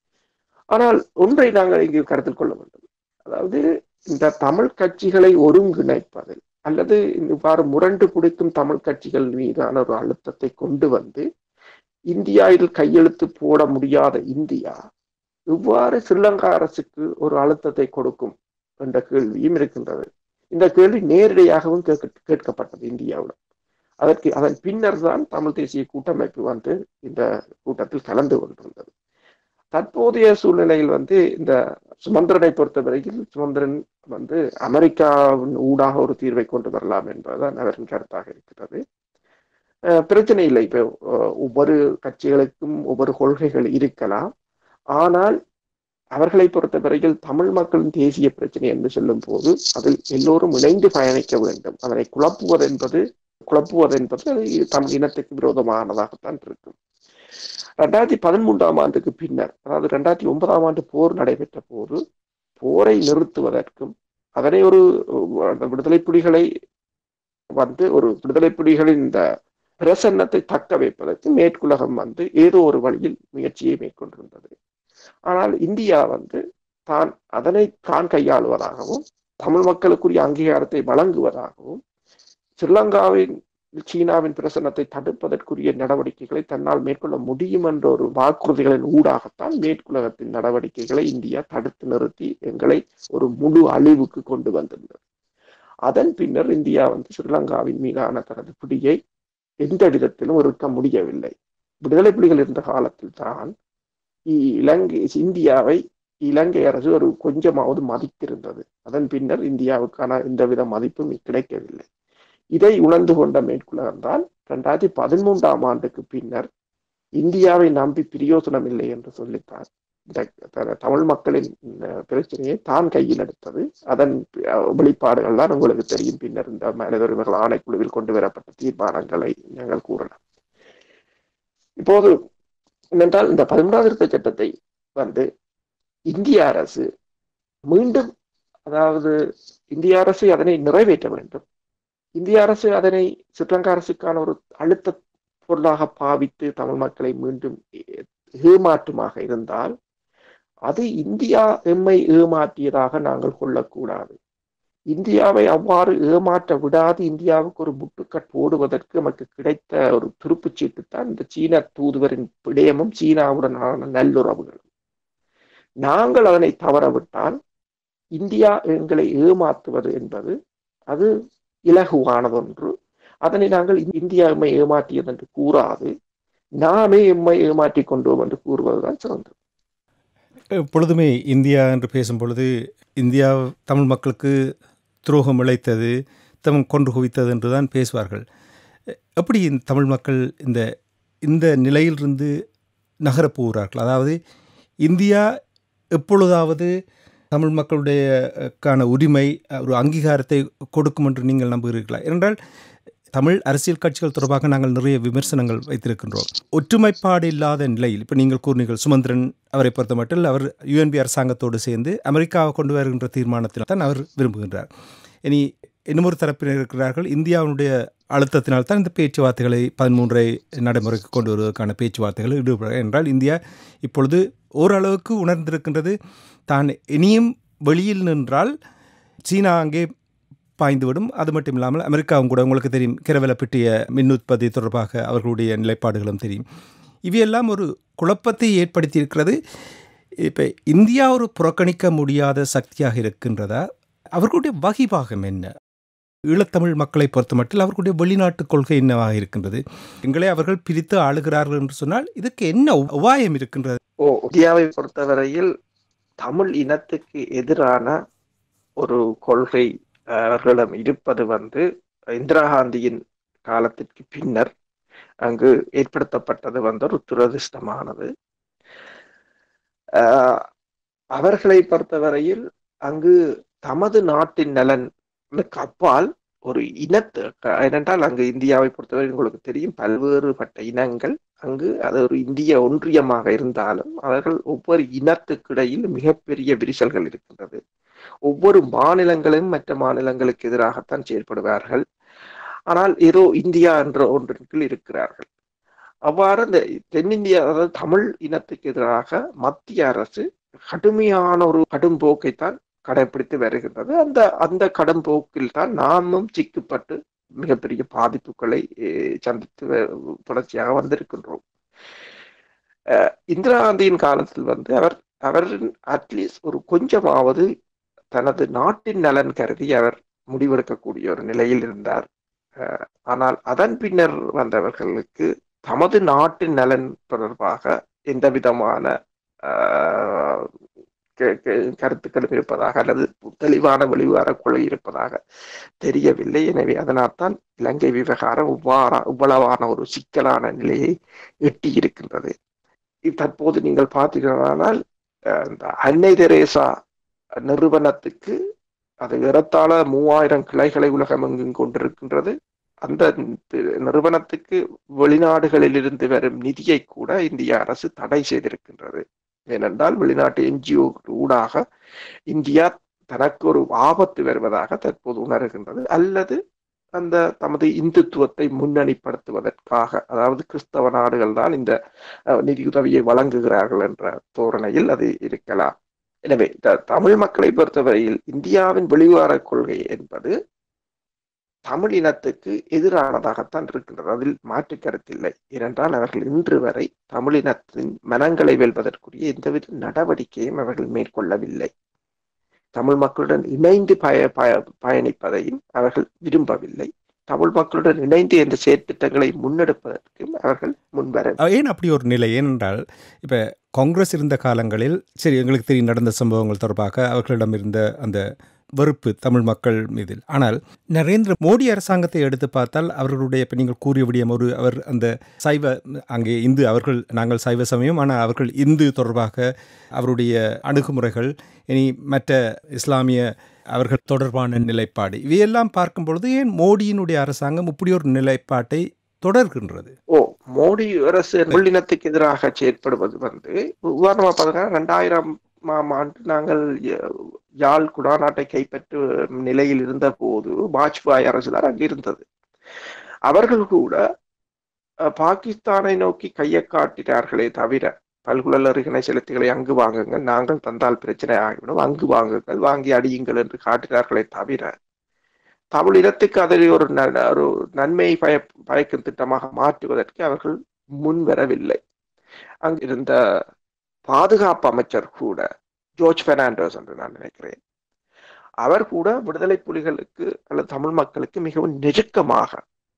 S2: ஆனால் ஒன்றை நாங்கள் இங்கு கருத்தில் கொள்ள வேண்டும் அதாவது இந்த தமிழ் கட்சிகளை ஒருங்கிணைப்பதில் அல்லது இவ்வாறு முரண்டு பிடிக்கும் தமிழ் கட்சிகள் மீதான ஒரு அழுத்தத்தை கொண்டு வந்து இந்தியா இதில் கையெழுத்து போட முடியாத இந்தியா இவ்வாறு ஸ்ரீலங்கா அரசுக்கு ஒரு அழுத்தத்தை கொடுக்கும் என்ற கேள்வியும் இருக்கின்றது இந்த கேள்வி நேரடியாகவும் கேட்க கேட்கப்பட்டது இந்தியாவிடம் அதற்கு அதன் பின்னர் தான் தமிழ் தேசிய கூட்டமைப்பு வந்து இந்த கூட்டத்தில் கலந்து கொண்டிருந்தது தற்போதைய சூழ்நிலையில் வந்து இந்த சுமந்திரனை பொறுத்தவரையில் சுமந்திரன் வந்து அமெரிக்காவின் ஊடாக ஒரு தீர்வை கொண்டு வரலாம் என்பதுதான் அவரின் கருத்தாக இருக்கிறது பிரச்சனை இல்லை இப்போ ஒவ்வொரு கட்சிகளுக்கும் ஒவ்வொரு கொள்கைகள் இருக்கலாம் ஆனால் அவர்களை பொறுத்தவரையில் தமிழ் மக்களின் தேசிய பிரச்சனை என்று சொல்லும் போது அதில் எல்லோரும் இணைந்து பயணிக்க வேண்டும் அதனை குழப்புவது என்பது குழப்புவது என்பது தமிழ் இனத்துக்கு விரோதமானதாகத்தான் இருக்கும் ரெண்டாயிரத்தி பதிமூன்றாம் ஆண்டுக்கு பின்னர் அதாவது ரெண்டாயிரத்தி ஒன்பதாம் ஆண்டு போர் நடைபெற்ற போது போரை நிறுத்துவதற்கும் அதனை ஒரு விடுதலை புலிகளை வந்து ஒரு விடுதலை புலிகளின் இந்த பிரசன்னத்தை தக்க வைப்பதற்கு மேற்குலகம் வந்து ஏதோ ஒரு வழியில் முயற்சியை மேற்கொண்டிருந்தது ஆனால் இந்தியா வந்து தான் அதனை தான் கையாளுவதாகவும் தமிழ் மக்களுக்குரிய அங்கீகாரத்தை வழங்குவதாகவும் ஸ்ரீலங்காவின் சீனாவின் பிரசனத்தை தடுப்பதற்குரிய நடவடிக்கைகளை தன்னால் மேற்கொள்ள முடியும் என்ற ஒரு வாக்குறுதிகளின் ஊடாகத்தான் மேற்குலகத்தின் நடவடிக்கைகளை இந்தியா தடுத்து நிறுத்தி எங்களை ஒரு முழு அழிவுக்கு கொண்டு வந்திருந்தது அதன் பின்னர் இந்தியா வந்து ஸ்ரீலங்காவின் மீதான தனது பிடியை எந்த விதத்திலும் இருக்க முடியவில்லை விடுதலை புலிகள் இருந்த காலத்தில் தான் இலங்கை இந்தியாவை இலங்கை அரசு ஒரு கொஞ்சமாவது மதித்திருந்தது அதன் பின்னர் இந்தியாவுக்கான எந்தவித மதிப்பும் கிடைக்கவில்லை இதை உணர்ந்து கொண்ட மேற்குலகம் தான் இரண்டாயிரத்தி பதிமூன்றாம் ஆண்டுக்கு பின்னர் இந்தியாவை நம்பி பிரயோசனம் இல்லை என்று சொல்லித்தான் இந்த தமிழ் மக்களின் பிரச்சனையை தான் கையில் எடுத்தது அதன் வெளிப்பாடுகள் தான் உங்களுக்கு தெரியும் பின்னர் இந்த மனித உரிமைகள் ஆணைக்குழுவில் கொண்டு வரப்பட்ட தீர்மானங்களை நாங்கள் கூறலாம் இப்போது என்னென்றால் இந்த பதிமூன்றாவது திருத்த சட்டத்தை வந்து இந்திய அரசு மீண்டும் அதாவது இந்திய அரசு அதனை நிறைவேற்ற வேண்டும் இந்திய அரசு அதனை சிற்றங்க அரசுக்கான ஒரு அழுத்த பொருளாக பாவித்து தமிழ் மக்களை மீண்டும் ஏமாற்றுமாக இருந்தால் அது இந்தியா எம்மை ஏமாற்றியதாக நாங்கள் கொள்ளக்கூடாது இந்தியாவை அவ்வாறு ஏமாற்ற விடாது இந்தியாவுக்கு ஒரு முட்டுக்கட் போடுவதற்கு நமக்கு கிடைத்த ஒரு துருப்புச்சீட்டு தான் இந்த சீன தூதுவரின் விடயமும் சீனாவுடனான நல்லுறவுகளும் நாங்கள் அதனை தவறவிட்டால் இந்தியா எங்களை ஏமாற்றுவது என்பது அது இலகுவானதொன்று அதனை நாங்கள் இந்தியா எம்மை ஏமாற்றியது என்று கூறாது நாமே எம்மை ஏமாற்றி கொண்டோம் என்று கூறுவதுதான் சிறந்தது
S1: எப்பொழுதுமே இந்தியா என்று பேசும் பொழுது இந்தியா தமிழ் மக்களுக்கு துரோகம் இழைத்தது தமிழ் கொன்று குவித்தது என்று தான் பேசுவார்கள் எப்படி தமிழ் மக்கள் இந்த இந்த நிலையிலிருந்து நகரப் போகிறார்கள் அதாவது இந்தியா எப்பொழுதாவது தமிழ் மக்களுடைய கான உரிமை ஒரு அங்கீகாரத்தை கொடுக்கும் என்று நீங்கள் நம்புகிறீர்களா ஏனென்றால் தமிழ் அரசியல் கட்சிகள் தொடர்பாக நாங்கள் நிறைய விமர்சனங்கள் வைத்திருக்கின்றோம் ஒற்றுமைப்பாடு இல்லாத நிலையில் இப்போ நீங்கள் கூறினீர்கள் சுமந்திரன் அவரை பொறுத்த மட்டும் அவர் யுஎன்பி அரசாங்கத்தோடு சேர்ந்து அமெரிக்காவை கொண்டு வருகின்ற தீர்மானத்தில் தான் அவர் விரும்புகின்றார் இனி இன்னொரு தரப்பினர் இருக்கிறார்கள் இந்தியாவுடைய அழுத்தத்தினால் தான் இந்த பேச்சுவார்த்தைகளை பதிமூன்றை நடைமுறைக்கு கொண்டு வருவதற்கான பேச்சுவார்த்தைகள் ஈடுபட என்றால் இந்தியா இப்பொழுது ஓரளவுக்கு உணர்ந்திருக்கின்றது தான் இனியும் வெளியில் நின்றால் சீனா அங்கே பாய்ந்துவிடும் அது மட்டும் இல்லாமல் அமெரிக்காவும் கூட உங்களுக்கு தெரியும் கிரவல பிட்டிய மின் உற்பத்தி தொடர்பாக அவர்களுடைய நிலைப்பாடுகளும் தெரியும் இவையெல்லாம் ஒரு குழப்பத்தை ஏற்படுத்தி இருக்கிறது இப்போ இந்தியா ஒரு புறக்கணிக்க முடியாத சக்தியாக இருக்கின்றதா அவர்களுடைய வகிபாகம் என்ன ஈழத்தமிழ் மக்களை பொறுத்த மட்டும் அவர்களுடைய வெளிநாட்டு கொள்கை என்னவாக இருக்கின்றது எங்களை அவர்கள் பிரித்து ஆளுகிறார்கள் என்று சொன்னால் இதுக்கு என்ன உபாயம் இருக்கின்றது
S2: ஓ இந்தியாவை பொறுத்தவரையில் தமிழ் இனத்துக்கு எதிரான ஒரு கொள்கை அவர்களிடம் இருப்பது வந்து இந்திரா காந்தியின் காலத்திற்கு பின்னர் அங்கு ஏற்படுத்தப்பட்டது வந்து ஒரு துரதிருஷ்டமானது அவர்களை பொறுத்தவரையில் அங்கு தமது நாட்டின் நலன் அப்பால் ஒரு இனத்து ஏனென்றால் அங்கு இந்தியாவை பொறுத்தவரை உங்களுக்கு தெரியும் பல்வேறுபட்ட இனங்கள் அங்கு அது ஒரு இந்திய ஒன்றியமாக இருந்தாலும் அவர்கள் ஒவ்வொரு இனத்துக்கிடையில் மிகப்பெரிய விரிசல்கள் இருக்கின்றது ஒவ்வொரு மாநிலங்களும் மற்ற மாநிலங்களுக்கு எதிராகத்தான் செயல்படுவார்கள் ஆனால் ஏதோ இந்தியா என்ற ஒன்றின் கீழ் இருக்கிறார்கள் அவ்வாறு இந்த தென்னிந்தியா அதாவது தமிழ் இனத்துக்கு எதிராக மத்திய அரசு கடுமையான ஒரு கடும் போக்கைத்தான் கடைபிடித்து வருகின்றது அந்த அந்த கடும் போக்கில் தான் நாமும் சிக்கப்பட்டு மிகப்பெரிய பாதிப்புகளை சந்தித்து தொடர்ச்சியாக வந்திருக்கின்றோம் இந்திரா காந்தியின் காலத்தில் வந்து அவர் அவரின் அட்லீஸ்ட் ஒரு கொஞ்சமாவது தனது நாட்டின் நலன் கருதி அவர் முடிவெடுக்கக்கூடிய ஒரு நிலையில் இருந்தார் ஆனால் அதன் பின்னர் வந்தவர்களுக்கு தமது நாட்டின் நலன் தொடர்பாக எந்த விதமான கருத்துக்களும் இருப்பதாக அல்லது தெளிவான வெளிவார கொள்கை இருப்பதாக தெரியவில்லை எனவே அதனால்தான் இலங்கை விவகாரம் இவ்வாறா இவ்வளவான ஒரு சிக்கலான நிலையை எட்டி இருக்கின்றது தற்போது நீங்கள் பார்த்தீர்களானால் இந்த அன்னை தெரேசா நிறுவனத்துக்கு அது ஏறத்தாழ மூவாயிரம் கிளைகளை உலகமெங்கும் கொண்டிருக்கின்றது அந்த நிறுவனத்துக்கு வெளிநாடுகளில் இருந்து வரும் நிதியை கூட இந்திய அரசு தடை செய்திருக்கின்றது ஏனென்றால் வெளிநாட்டு என்ஜிஓ ஊடாக இந்தியா தனக்கு ஒரு ஆபத்து வருவதாக தற்போது உணர்கின்றது அல்லது அந்த தமது இந்துத்துவத்தை முன்னணிப்படுத்துவதற்காக அதாவது கிறிஸ்தவ நாடுகள் தான் இந்த நிதியுதவியை வழங்குகிறார்கள் என்ற தோரணையில் அது இருக்கலாம் எனவே தமிழ் மக்களை பொறுத்தவரையில் இந்தியாவின் வெளிவார கொள்கை என்பது தமிழ் இனத்துக்கு எதிரானதாகத்தான் இருக்கின்றது அதில் மாற்று கருத்தில்லை ஏனென்றால் அவர்கள் இன்று வரை தமிழினத்தின் மனங்களை வெல்வதற்குரிய எந்தவித நடவடிக்கையும் அவர்கள் மேற்கொள்ளவில்லை தமிழ் மக்களுடன் இணைந்து பய பய பயணிப்பதையும் அவர்கள் விரும்பவில்லை தமிழ் மக்களுடன் இணைந்து எந்த செயற்திட்டங்களை முன்னெடுப்பதற்கும் அவர்கள் முன்வர
S1: ஏன் அப்படி ஒரு நிலை ஏனென்றால் இப்போ காங்கிரஸ் இருந்த காலங்களில் சரி எங்களுக்கு தெரியும் நடந்த சம்பவங்கள் தொடர்பாக அவர்களிடம் இருந்த அந்த வெறுப்பு தமிழ் மக்கள் மீது ஆனால் நரேந்திர மோடி அரசாங்கத்தை எடுத்து பார்த்தால் அவர்களுடைய இப்போ நீங்கள் கூறிய விடியம் ஒரு அவர் அந்த சைவ அங்கே இந்து அவர்கள் நாங்கள் சைவ சமயம் ஆனால் அவர்கள் இந்து தொடர்பாக அவருடைய அணுகுமுறைகள் இனி மற்ற இஸ்லாமிய அவர்கள் தொடர்பான நிலைப்பாடு இவையெல்லாம் பார்க்கும் பொழுது ஏன் மோடியினுடைய அரசாங்கம் இப்படி ஒரு நிலைப்பாட்டை தொடர்கின்றது
S2: ஓ மோடி அரசு உள்ளினத்துக்கு எதிராக செயற்படுவது வந்து உதாரணமா பார்த்தீங்கன்னா ரெண்டாயிரம் ஆண்டு நாங்கள் யாழ் குடாநாட்டை கைப்பற்றும் நிலையில் இருந்த போது வாஜ்பாய் அரசுதான் அங்கு இருந்தது அவர்கள் கூட பாகிஸ்தானை நோக்கி கையை காட்டினார்களே தவிர பல்குழலருகிணை செலுத்துகளை அங்கு வாங்குங்கள் நாங்கள் தந்தால் பிரச்சனை ஆகிவிடும் அங்கு வாங்குங்கள் வாங்கி அடியுங்கள் என்று காட்டினார்களே தவிர தமிழினத்துக்கு அதை ஒரு ஒரு நன்மையை பய பயக்கும் திட்டமாக மாற்றுவதற்கு அவர்கள் முன்வரவில்லை அங்கிருந்த பாதுகாப்பு அமைச்சர் கூட ஜோர்ஜ் பெர்னாண்டோஸ் என்று நான் நினைக்கிறேன் அவர் கூட விடுதலை புலிகளுக்கு அல்லது தமிழ் மக்களுக்கு மிகவும் நெருக்கமாக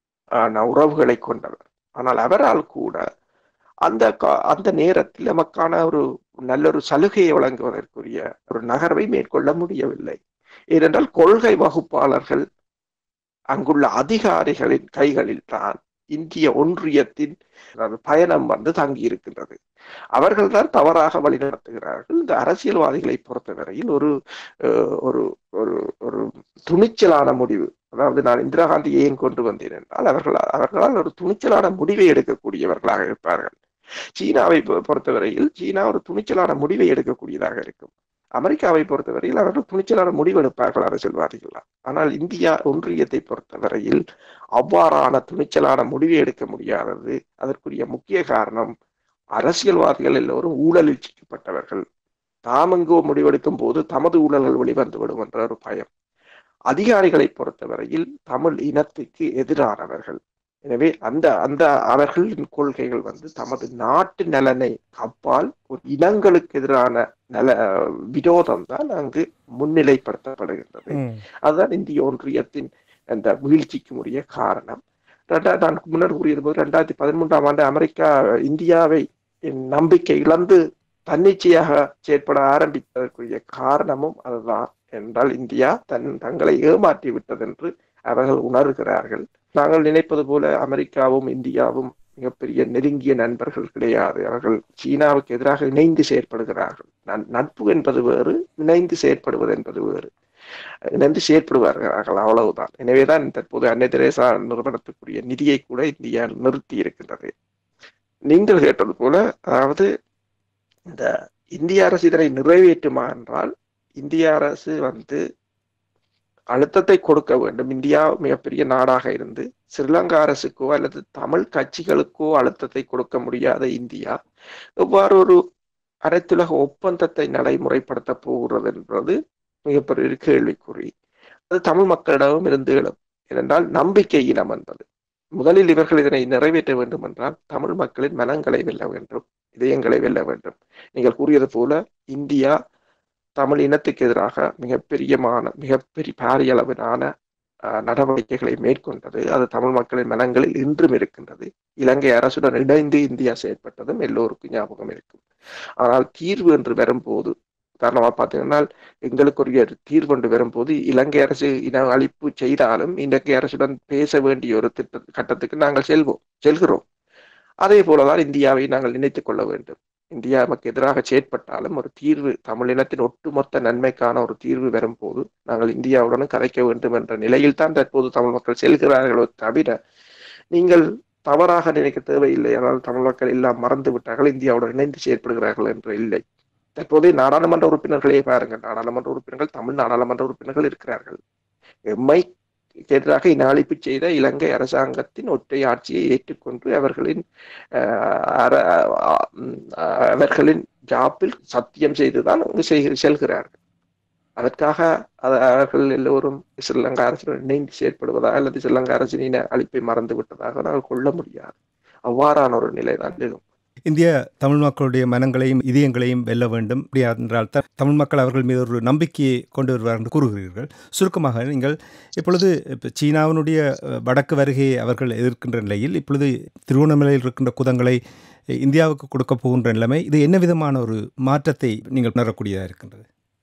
S2: உறவுகளை கொண்டவர் ஆனால் அவரால் கூட அந்த அந்த நேரத்தில் நமக்கான ஒரு நல்ல ஒரு சலுகையை வழங்குவதற்குரிய ஒரு நகர்வை மேற்கொள்ள முடியவில்லை ஏனென்றால் கொள்கை வகுப்பாளர்கள் அங்குள்ள அதிகாரிகளின் கைகளில் தான் இந்திய ஒன்றியத்தின் பயணம் வந்து தங்கி இருக்கின்றது அவர்கள் தான் தவறாக வழிநடத்துகிறார்கள் இந்த அரசியல்வாதிகளை பொறுத்தவரையில் ஒரு ஒரு ஒரு ஒரு துணிச்சலான முடிவு அதாவது நான் இந்திரா காந்தியை ஏன் கொண்டு வந்தேன் என்றால் அவர்கள் அவர்களால் ஒரு துணிச்சலான முடிவை எடுக்கக்கூடியவர்களாக இருப்பார்கள் சீனாவை பொறுத்தவரையில் சீனா ஒரு துணிச்சலான முடிவை எடுக்கக்கூடியதாக இருக்கும் அமெரிக்காவை பொறுத்தவரையில் அவர்கள் துணிச்சலான முடிவெடுப்பார்கள் அரசியல்வாதிகள் ஆனால் இந்தியா ஒன்றியத்தை பொறுத்தவரையில் அவ்வாறான துணிச்சலான முடிவை எடுக்க முடியாதது அதற்குரிய முக்கிய காரணம் அரசியல்வாதிகள் எல்லோரும் ஊழலில் சிக்கப்பட்டவர்கள் தாமங்கோ முடிவெடுக்கும் போது தமது ஊழல்கள் வெளிவந்து விடும் என்ற ஒரு பயம் அதிகாரிகளை பொறுத்தவரையில் தமிழ் இனத்துக்கு எதிரானவர்கள் எனவே அந்த அந்த அவர்களின் கொள்கைகள் வந்து தமது நாட்டு நலனை அப்பால் ஒரு இனங்களுக்கு எதிரான நல விரோதம் தான் அங்கு முன்னிலைப்படுத்தப்படுகின்றது அதுதான் இந்திய ஒன்றியத்தின் அந்த வீழ்ச்சிக்கு உரிய காரணம் ரெண்டாயிரத்தி நான் முன்னர் கூறியது போது ரெண்டாயிரத்தி பதிமூன்றாம் ஆண்டு அமெரிக்கா இந்தியாவை நம்பிக்கை இழந்து தன்னிச்சையாக செயற்பட ஆரம்பித்ததற்குரிய காரணமும் அதுதான் என்றால் இந்தியா தன் தங்களை ஏமாற்றி விட்டது என்று அவர்கள் உணர்கிறார்கள் நாங்கள் நினைப்பது போல அமெரிக்காவும் இந்தியாவும் மிகப்பெரிய நெருங்கிய நண்பர்கள் கிடையாது அவர்கள் சீனாவுக்கு எதிராக இணைந்து செயற்படுகிறார்கள் நட்பு என்பது வேறு இணைந்து செயற்படுவது என்பது வேறு இணைந்து செயற்படுவார்கள் அவ்வளவுதான் எனவேதான் தற்போது அன்னை தெரேசா நிறுவனத்துக்குரிய நிதியை கூட இந்தியா நிறுத்தி இருக்கின்றது நீங்கள் கேட்டது போல அதாவது இந்த இந்திய அரசு இதனை நிறைவேற்றுமா என்றால் இந்திய அரசு வந்து அழுத்தத்தை கொடுக்க வேண்டும் இந்தியா மிகப்பெரிய நாடாக இருந்து ஸ்ரீலங்கா அரசுக்கோ அல்லது தமிழ் கட்சிகளுக்கோ அழுத்தத்தை கொடுக்க முடியாத இந்தியா எவ்வாறு ஒரு அனைத்துலக ஒப்பந்தத்தை நடைமுறைப்படுத்த போகிறது என்பது மிகப்பெரிய கேள்விக்குறி அது தமிழ் மக்களிடமும் இருந்து எழும் ஏனென்றால் நம்பிக்கை இனம் என்பது முதலில் இவர்கள் இதனை நிறைவேற்ற வேண்டும் என்றால் தமிழ் மக்களின் மனங்களை வெல்ல வேண்டும் இதயங்களை வெல்ல வேண்டும் நீங்கள் கூறியது போல இந்தியா தமிழ் இனத்துக்கு எதிராக மிகப்பெரியமான மிகப்பெரிய பாரிய அளவிலான நடவடிக்கைகளை மேற்கொண்டது அது தமிழ் மக்களின் மனங்களில் இன்றும் இருக்கின்றது இலங்கை அரசுடன் இணைந்து இந்தியா செயற்பட்டதும் எல்லோருக்கும் ஞாபகம் இருக்கும் ஆனால் தீர்வு என்று வரும்போது உதாரணமா பார்த்தீங்கன்னா எங்களுக்கு ஒரு தீர்வு என்று வரும்போது இலங்கை அரசு இன அழிப்பு செய்தாலும் இலங்கை அரசுடன் பேச வேண்டிய ஒரு திட்ட கட்டத்துக்கு நாங்கள் செல்வோம் செல்கிறோம் அதே போலதான் இந்தியாவை நாங்கள் நினைத்துக் கொள்ள வேண்டும் இந்தியா நமக்கு எதிராக செயற்பட்டாலும் ஒரு தீர்வு தமிழினத்தின் ஒட்டுமொத்த நன்மைக்கான ஒரு தீர்வு வரும்போது நாங்கள் இந்தியாவுடன் கதைக்க வேண்டும் என்ற நிலையில் தான் தற்போது தமிழ் மக்கள் செல்கிறார்களோ தவிர நீங்கள் தவறாக நினைக்க தேவையில்லை ஆனால் தமிழ் மக்கள் எல்லாம் மறந்து விட்டார்கள் இந்தியாவுடன் இணைந்து செயற்படுகிறார்கள் என்று இல்லை தற்போதைய நாடாளுமன்ற உறுப்பினர்களே பாருங்கள் நாடாளுமன்ற உறுப்பினர்கள் தமிழ் நாடாளுமன்ற உறுப்பினர்கள் இருக்கிறார்கள் எம்மை எதிராக இன அழிப்பு செய்த இலங்கை அரசாங்கத்தின் ஒற்றை ஆட்சியை ஏற்றுக்கொண்டு அவர்களின் அவர்களின் ஜாப்பில் சத்தியம் செய்துதான் அங்கு செல்கிறார்கள் அதற்காக அது- அவர்கள் எல்லோரும் ஸ்ரீலங்கா அரசுடன் இணைந்து செயற்படுவதாக அல்லது ஸ்ரீலங்கா அரசின் அழிப்பை மறந்து விட்டதாக நாங்கள் கொள்ள முடியாது அவ்வாறான ஒரு நிலைதான் எழும்
S1: இந்திய தமிழ் மக்களுடைய மனங்களையும் இதயங்களையும் வெல்ல வேண்டும் அப்படியா என்றால் தான் தமிழ் மக்கள் அவர்கள் மீது ஒரு நம்பிக்கையை கொண்டு வருவார் என்று கூறுகிறீர்கள் சுருக்கமாக நீங்கள் இப்பொழுது இப்போ சீனாவினுடைய அஹ், வடக்கு வருகையை அவர்கள் எதிர்க்கின்ற நிலையில் இப்பொழுது திருவண்ணாமலையில் இருக்கின்ற குதங்களை அஹ், இந்தியாவுக்கு கொடுக்க போகின்ற நிலைமை இது என்ன விதமான ஒரு மாற்றத்தை நீங்கள் உணரக்கூடியதாக இருக்கின்றது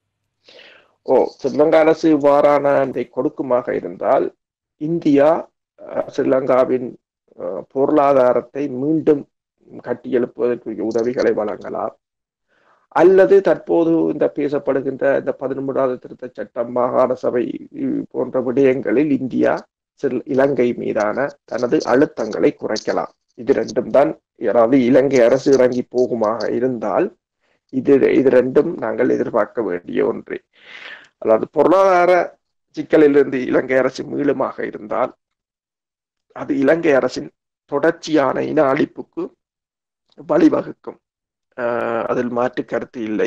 S2: ஓ ஸ்ரீலங்கா அரசு இவ்வாறான அந்த கொடுக்குமாக இருந்தால் இந்தியா அஹ், ஸ்ரீலங்காவின் அஹ், பொருளாதாரத்தை மீண்டும் கட்டியெழுப்புவதற்குரிய உதவிகளை வழங்கலாம் அல்லது தற்போது இந்த பேசப்படுகின்ற இந்த பதினொன்பதாவது திருத்த சட்டம் மாகாண சபை இ- போன்ற விடயங்களில் இந்தியா ஸ்ரீ- இலங்கை மீதான தனது அழுத்தங்களை குறைக்கலாம் இது ரெண்டும் தான் யாராவது இலங்கை அரசு இறங்கி போகுமாக இருந்தால் இது இது ரெண்டும் நாங்கள் எதிர்பார்க்க வேண்டிய ஒன்று அதாவது பொருளாதார சிக்கலிலிருந்து இலங்கை அரசு மீளுமாக இருந்தால் அது இலங்கை அரசின் தொடர்ச்சியான இன அழிப்புக்கு வழிவகுக்கும் ஆஹ் அதில் மாற்று கருத்து இல்லை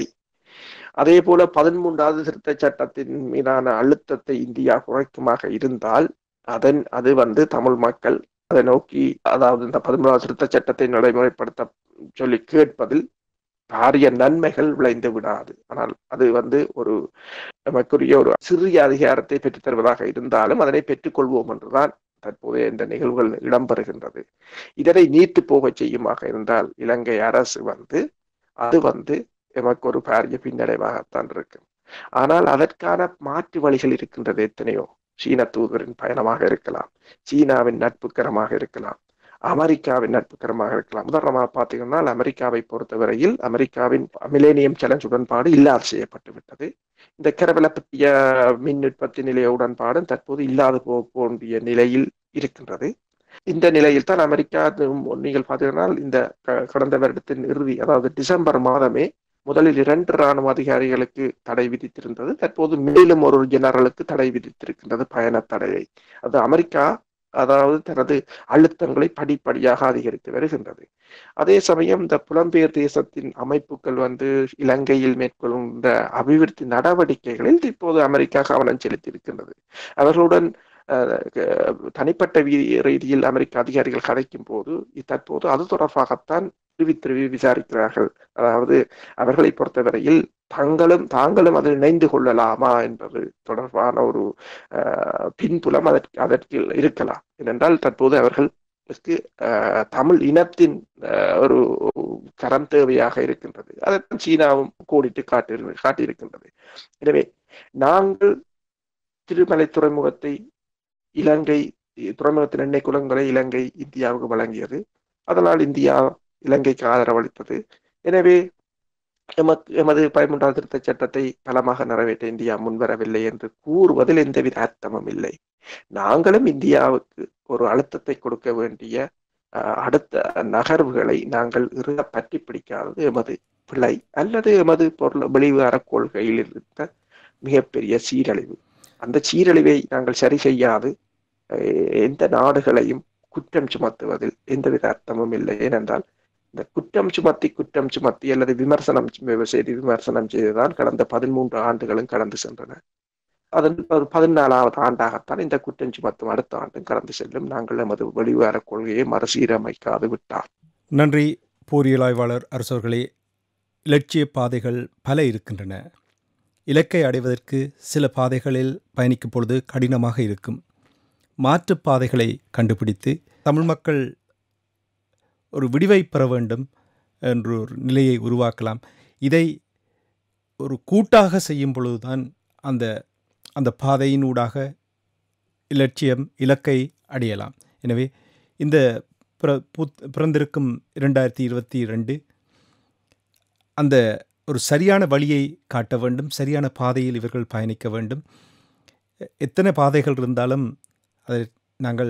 S2: அதே போல பதிமூன்றாவது திருத்த சட்டத்தின் மீதான அழுத்தத்தை இந்தியா குறைக்குமாக இருந்தால் அதன் அது வந்து தமிழ் மக்கள் அதை நோக்கி அதாவது இந்த பதிமூன்றாவது திருத்த சட்டத்தை நடைமுறைப்படுத்த சொல்லி கேட்பதில் பாரிய நன்மைகள் விளைந்து விடாது ஆனால் அது வந்து ஒரு நமக்குரிய ஒரு சிறிய அதிகாரத்தை பெற்றுத் தருவதாக இருந்தாலும் அதனை பெற்றுக்கொள்வோம் என்றுதான் தற்போதைய இந்த நிகழ்வுகள் இடம்பெறுகின்றது இதனை நீட்டு போகச் செய்யுமாக இருந்தால் இலங்கை அரசு வந்து அது வந்து எமக்கு ஒரு பாரிய பின்னடைவாகத்தான் இருக்கும் ஆனால் அதற்கான மாற்று வழிகள் இருக்கின்றது எத்தனையோ சீன தூதரின் பயணமாக இருக்கலாம் சீனாவின் நட்புக்கரமாக இருக்கலாம் அமெரிக்காவின் நட்புக்கரமாக இருக்கலாம் உதாரணமாக பார்த்தீங்கன்னா அமெரிக்காவை பொறுத்தவரையில் அமெரிக்காவின் மிலேனியம் சேலஞ்ச் உடன்பாடு இல்லாது செய்யப்பட்டு விட்டது இந்த கரவல பற்றிய மின் உற்பத்தி நிலைய உடன்பாடும் தற்போது இல்லாது போக போன்ற நிலையில் இருக்கின்றது இந்த நிலையில் தான் அமெரிக்கா நீங்கள் பார்த்தீங்கன்னா இந்த க- கடந்த வருடத்தின் இறுதி அதாவது டிசம்பர் மாதமே முதலில் இரண்டு ராணுவ அதிகாரிகளுக்கு தடை விதித்திருந்தது தற்போது மேலும் ஒரு ஜெனரலுக்கு தடை விதித்திருக்கின்றது பயண தடையை அது அமெரிக்கா அதாவது தனது அழுத்தங்களை படிப்படியாக அதிகரித்து வருகின்றது அதே சமயம் இந்த புலம்பெயர் தேசத்தின் அமைப்புகள் வந்து இலங்கையில் மேற்கொள்ளும் இந்த அபிவிருத்தி நடவடிக்கைகளில் இப்போது அமெரிக்கா கவனம் செலுத்தியிருக்கின்றது அவர்களுடன் அஹ், க- தனிப்பட்ட வீ- ரீதியில் அமெரிக்க அதிகாரிகள் கதைக்கும் போது தற்போது அது தொடர்பாகத்தான் திருவி திருவி விசாரிக்கிறார்கள் அதாவது அவர்களை பொறுத்தவரையில் தங்களும் தாங்களும் அதில் இணைந்து கொள்ளலாமா என்பது தொடர்பான ஒரு அஹ், பின்புலம் அதற்கு அதற்கு இருக்கலாம் ஏனென்றால் தற்போது அவர்களுக்கு அஹ், தமிழ் இனத்தின் அஹ், ஒரு கரம் தேவையாக இருக்கின்றது அதைத்தான் சீனாவும் கோடிட்டு காட்டி காட்டியிருக்கின்றது எனவே நாங்கள் திருமலை துறைமுகத்தை இலங்கை துறைமுகத்தின் எண்ணெய் குளங்களை இலங்கை இந்தியாவுக்கு வழங்கியது அதனால் இந்தியா இலங்கைக்கு ஆதரவளித்தது எனவே எமக்கு எமது பதிமூன்றாவது திருத்த சட்டத்தை பலமாக நிறைவேற்ற இந்தியா முன்வரவில்லை என்று கூறுவதில் எந்தவித அர்த்தமும் இல்லை நாங்களும் இந்தியாவுக்கு ஒரு அழுத்தத்தை கொடுக்க வேண்டிய அஹ், அடுத்த நகர்வுகளை நாங்கள் இறுக பற்றி பிடிக்காதது எமது பிழை அல்லது எமது பொருள் வெளிவார கொள்கையில் இருந்த மிகப்பெரிய சீரழிவு அந்த சீரழிவை நாங்கள் சரி செய்யாது அஹ், எந்த நாடுகளையும் குற்றம் சுமத்துவதில் எந்தவித அர்த்தமும் இல்லை ஏனென்றால் இந்த குற்றம் சுமத்தி குற்றம் சுமத்தி அல்லது விமர்சனம் செய்து விமர்சனம் செய்துதான் கடந்த பதிமூன்று ஆண்டுகளும் கடந்து சென்றன அதன் ஒரு பதினாலாவது ஆண்டாகத்தான் இந்த குற்றம் சுமத்தும் அடுத்த ஆண்டும் கடந்து செல்லும் நாங்கள் நமது வெளிவார கொள்கையை மறுசீரமைக்காது விட்டார்
S1: நன்றி போரியல் ஆய்வாளர் அரசர்களே இலட்சிய பாதைகள் பல இருக்கின்றன இலக்கை அடைவதற்கு சில பாதைகளில் பயணிக்கும் பொழுது கடினமாக இருக்கும் மாற்றுப் பாதைகளை கண்டுபிடித்து தமிழ் மக்கள் ஒரு விடிவை பெற வேண்டும் என்ற ஒரு நிலையை உருவாக்கலாம் இதை ஒரு கூட்டாக செய்யும் பொழுதுதான் அந்த அந்த பாதையினூடாக இலட்சியம் இலக்கை அடையலாம் எனவே இந்த பிற புத் பிறந்திருக்கும் இரண்டாயிரத்தி இருபத்தி ரெண்டு அந்த ஒரு சரியான வழியை காட்ட வேண்டும் சரியான பாதையில் இவர்கள் பயணிக்க வேண்டும் எ- எத்தனை பாதைகள் இருந்தாலும் அதை நாங்கள்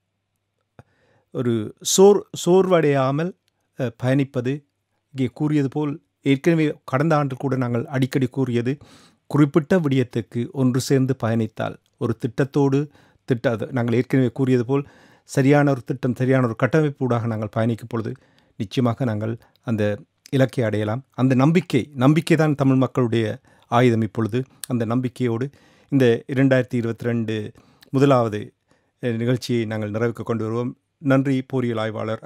S1: ஒரு சோர் சோர்வடையாமல் அஹ், பயணிப்பது இங்கே கூறியது போல் ஏற்கனவே கடந்த ஆண்டு கூட நாங்கள் அடிக்கடி கூறியது குறிப்பிட்ட விடயத்துக்கு ஒன்று சேர்ந்து பயணித்தால் ஒரு திட்டத்தோடு திட்ட அது நாங்கள் ஏற்கனவே கூறியது போல் சரியான ஒரு திட்டம் சரியான ஒரு கட்டமைப்பூடாக நாங்கள் பயணிக்கும் பொழுது நிச்சயமாக நாங்கள் அந்த இலக்கை அடையலாம் அந்த நம்பிக்கை நம்பிக்கை தான் தமிழ் மக்களுடைய ஆயுதம் இப்பொழுது அந்த நம்பிக்கையோடு இந்த இரண்டாயிரத்தி இருபத்தி ரெண்டு முதலாவது அஹ், நிகழ்ச்சியை நாங்கள் நிறைவுக்கு கொண்டு வருவோம் நன்றி போரியல் ஆய்வாளர்